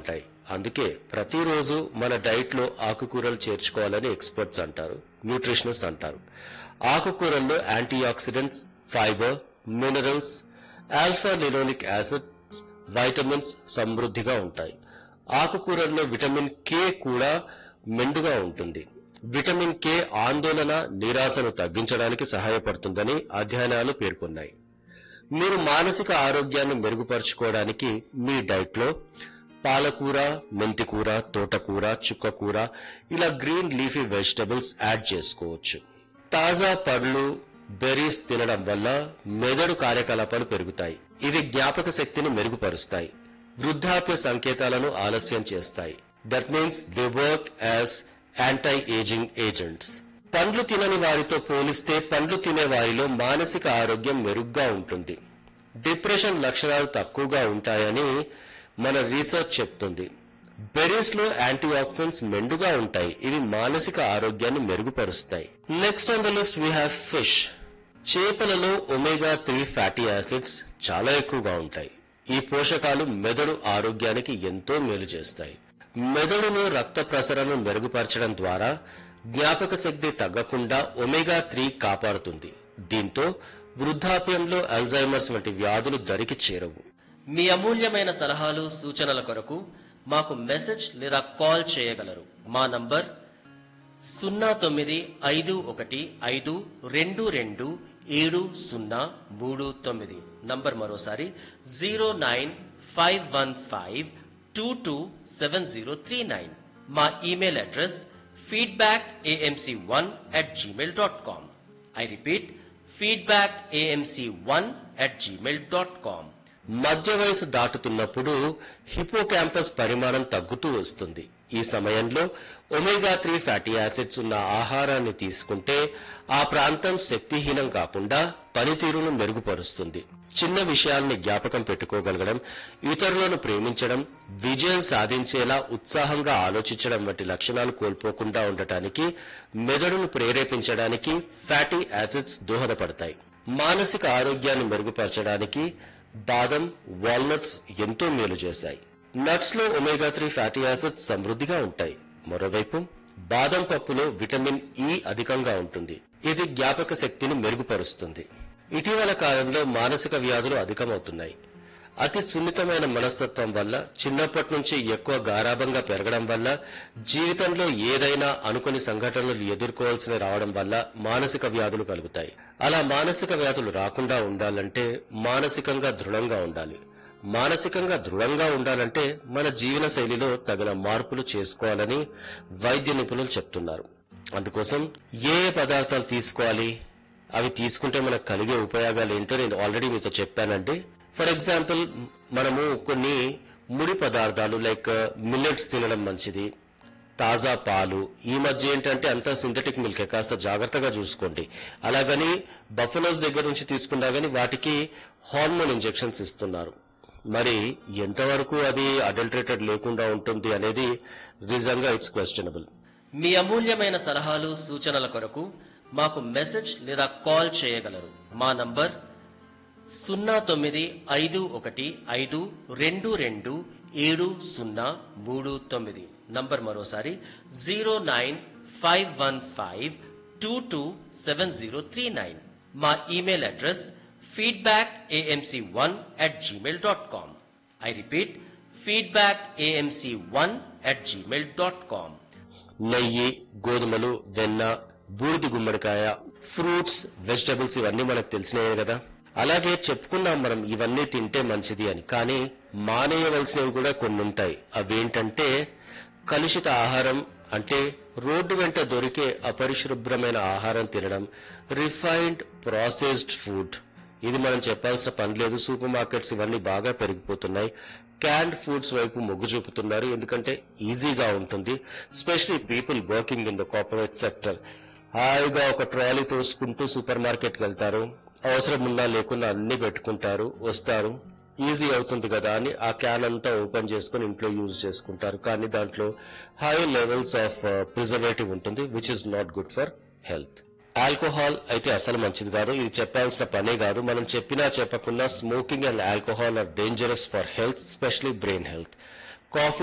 ఉంటాయి అందుకే ప్రతిరోజు మన డైట్ లో ఆకుకూరలు చేర్చుకోవాలని ఎక్స్పర్ట్స్ అంటారు న్యూట్రిషనిస్ట్ అంటారు ఆకుకూరల్లో antioxidants fibre minerals alpha linolenic acids vitamins సమృద్ధిగా ఉంటాయి ఆకుకూరల్లో విటమిన్ కే కూడా మెండుగా ఉంటుంది విటమిన్ కే ఆందోళన నిరాశను తగ్గించడానికి సహాయపడుతుందని అధ్యయనాలు పేర్కొన్నాయి మీరు మానసిక ఆరోగ్యాన్ని మెరుగుపరుచుకోవడానికి మీ డైట్ లో పాలకూర మెంతికూర తోటకూర చుక్కకూర ఇలా గ్రీన్ లీఫీ వెజిటబుల్స్ యాడ్ చేసుకోవచ్చు తాజా పండ్లు బెర్రీస్ తినడం వల్ల మెదడు కార్యకలాపాలు పెరుగుతాయి ఇవి జ్ఞాపక శక్తిని మెరుగుపరుస్తాయి వృద్ధాప్య సంకేతాలను ఆలస్యం చేస్తాయి that means they work as anti ageing agents పండ్లు తినని వారితో పోలిస్తే పండ్లు తినే వారిలో మానసిక ఆరోగ్యం మెరుగ్గా ఉంటుంది డిప్రెషన్ లక్షణాలు తక్కువగా ఉంటాయని మన రీసెర్చ్ చెప్తుంది బెర్రీస్ లో యాంటీ ఆక్సిడెంట్స్ మెండుగా ఉంటాయి ఇవి మానసిక ఆరోగ్యాన్ని మెరుగుపరుస్తాయి next on the list we have fish చేపలలో ఒమేగా త్రీ ఫ్యాటీ యాసిడ్స్ చాలా ఎక్కువగా ఉంటాయి ఈ పోషకాలు మెదడు ఆరోగ్యానికి ఎంతో మేలు చేస్తాయి మెదడులో రక్త ప్రసరణ మెరుగుపరచడం ద్వారా జ్ఞాపక శక్తి తగ్గకుండా ఒమేగా త్రీ కాపాడుతుంది దీంతో వృద్ధాప్యంలో అల్జైమర్స్ వంటి వ్యాధులు దరికి చేరవు మీ అమూల్యమైన సలహాలు సూచనల కొరకు మాకు మెసేజ్ లేదా కాల్ చేయగలరు మా నంబర్ సున్నా తొమ్మిది ఐదు ఒకటి ఐదు రెండు రెండు ఏడు సున్నా మూడు తొమ్మిది నంబర్ మరోసారి zero nine five one five two two seven zero three nine మా email address feedback AMC one at Gmail dot com I repeat feedback AMC one at Gmail dot com మధ్య వయసు దాటుతున్నప్పుడు హిపో క్యాంపస్ పరిమాణం తగ్గుతూ వస్తుంది ఈ సమయంలో omega three fatty acids ఉన్న ఆహారాన్ని తీసుకుంటే ఆ ప్రాంతం శక్తిహీనం కాకుండా పనితీరును మెరుగుపరుస్తుంది చిన్న విషయాల్ని జ్ఞాపకం పెట్టుకోగలగడం ఇతరులను ప్రేమించడం విజయం సాధించేలా ఉత్సాహంగా ఆలోచించడం వంటి లక్షణాలు కోల్పోకుండా ఉండటానికి మెదడును ప్రేరేపించడానికి ఫ్యాటీ యాసిడ్స్ దోహదపడతాయి మానసిక ఆరోగ్యాన్ని మెరుగుపరచడానికి బాదం వాల్నట్స్ ఎంతో మేలు చేశాయి నట్స్ లో ఒమేగా త్రీ ఫ్యాటీ యాసిడ్స్ సమృద్ధిగా ఉంటాయి మరోవైపు బాదం పప్పులో విటమిన్ ఇ అధికంగా ఉంటుంది ఇది జ్ఞాపక శక్తిని మెరుగుపరుస్తుంది ఇటీవల కాలంలో మానసిక వ్యాధులు అధికమవుతున్నాయి అతి సున్నితమైన మనస్తత్వం వల్ల చిన్నప్పటి నుంచి ఎక్కువ గారాభంగా పెరగడం వల్ల జీవితంలో ఏదైనా అనుకుని సంఘటనలు ఎదుర్కోవాల్సి రావడం వల్ల మానసిక వ్యాధులు కలుగుతాయి అలా మానసిక వ్యాధులు రాకుండా ఉండాలంటే మానసికంగా దృఢంగా ఉండాలి మానసికంగా దృఢంగా ఉండాలంటే మన జీవన శైలిలో తగిన మార్పులు చేసుకోవాలని వైద్య నిపుణులు చెప్తున్నారు అందుకోసం ఏ ఏ పదార్థాలు తీసుకోవాలి అవి తీసుకుంటే మనకు కలిగే ఉపయోగాలు ఏంటో నేను ఆల్రెడీ మీతో చెప్పానండి ఫర్ ఎగ్జాంపుల్ మనము కొన్ని ముడి పదార్థాలు లైక్ మిల్లెట్స్ తినడం మంచిది తాజా పాలు ఈ మధ్య ఏంటంటే అంతా సింథటిక్ మిల్క్ కాస్త జాగ్రత్తగా చూసుకోండి అలాగని బఫలోస్ దగ్గర నుంచి తీసుకున్నా గానీ వాటికి హార్మోన్ ఇంజెక్షన్స్ ఇస్తున్నారు మరి ఎంతవరకు అది అడల్టరేటెడ్ లేకుండా ఉంటుంది అనేది నిజంగా ఇట్స్ క్వశ్చనబుల్ మీ అమూల్యమైన సలహాలు సూచనల కొరకు మాకు మెసేజ్ లేదా కాల్ చేయగలరు మా నంబర్ సున్నా తొమ్మిది ఐదు ఒకటి ఐదు రెండు రెండు ఏడు సున్నా మూడు తొమ్మిది నంబర్ మరోసారి zero nine five one five two two seven zero three nine మా email address feedback AMC one at Gmail dot com I repeat feedback AMC one at Gmail dot com నెయ్యి గోధుమలు వెన్న బూడిద గుమ్మడికాయ ఫ్రూట్స్ వెజిటబుల్స్ ఇవన్నీ మనకు తెలిసినవే కదా అలాగే చెప్పుకున్నాం మనం ఇవన్నీ తింటే మంచిది అని కానీ మానేయవలసినవి కూడా కొన్ని ఉంటాయి అవేంటంటే కలుషిత ఆహారం అంటే రోడ్డు వెంట దొరికే అపరిశుభ్రమైన ఆహారం తినడం రిఫైన్డ్ ప్రాసెస్డ్ ఫుడ్ ఇది మనం చెప్పాల్సిన పని లేదు సూపర్ మార్కెట్స్ ఇవన్నీ బాగా పెరిగిపోతున్నాయి క్యాండ్ ఫుడ్స్ వైపు మొగ్గు చూపుతున్నారు ఎందుకంటే ఈజీగా ఉంటుంది specially people working in the corporate sector హాయిగా ఒక ట్రాలీ తోసుకుంటూ సూపర్ మార్కెట్కి వెళ్తారు అవసరం ఉన్నా లేకున్నా అన్ని పెట్టుకుంటారు వస్తారు ఈజీ అవుతుంది కదా అని ఆ క్యాన్ అంతా ఓపెన్ చేసుకుని ఇంట్లో యూజ్ చేసుకుంటారు కానీ దాంట్లో హై లెవెల్స్ ఆఫ్ ప్రిజర్వేటివ్ ఉంటుంది which is not good for health alcohol అయితే అసలు మంచిది కాదు ఇది చెప్పాల్సిన పనే కాదు మనం చెప్పినా చెప్పకుండా smoking and alcohol are dangerous for health specially brain health coffee